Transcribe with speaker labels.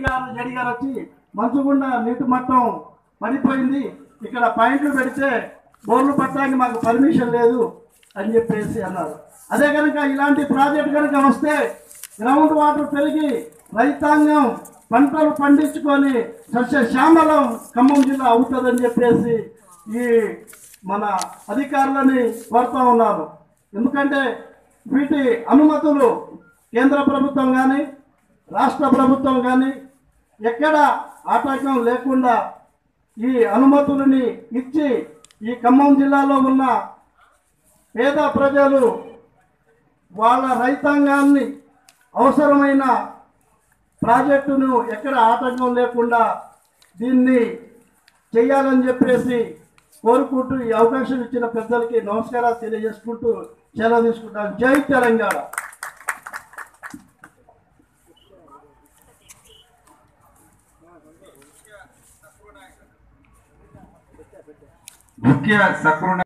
Speaker 1: గారు జడి గారు వచ్చి మంచుగుండ నీటి మట్టం పడిపోయింది ఇక్కడ పాయింట్లు పెడితే బోర్లు పట్టడానికి మాకు పర్మిషన్ లేదు అని చెప్పేసి అన్నారు అదే కనుక ఇలాంటి ప్రాజెక్ట్ కనుక వస్తే గ్రౌండ్ వాటర్ పెరిగి రైతాంగం పంటలు పండించుకొని సస్యశ్యామలం ఖమ్మం జిల్లా అవుతుందని చెప్పేసి ఈ మన అధికారులని కోరుతా ఉన్నారు ఎందుకంటే వీటి అనుమతులు కేంద్ర ప్రభుత్వం కానీ రాష్ట్ర ప్రభుత్వం కానీ ఎక్కడ ఆటంకం లేకుండా ఈ అనుమతులని ఇచ్చి ఈ ఖమ్మం జిల్లాలో ఉన్న పేద ప్రజలు వాళ్ళ రైతాంగాన్ని అవసరమైన ప్రాజెక్టును ఎక్కడ ఆటంకం లేకుండా దీన్ని చేయాలని చెప్పేసి కోరుకుంటూ ఈ అవకాశం ఇచ్చిన పెద్దలకి నమస్కారాలు తెలియజేసుకుంటూ సెలవు తీసుకుంటాను జై తెలంగాణ
Speaker 2: ముఖ్య సక్రుణ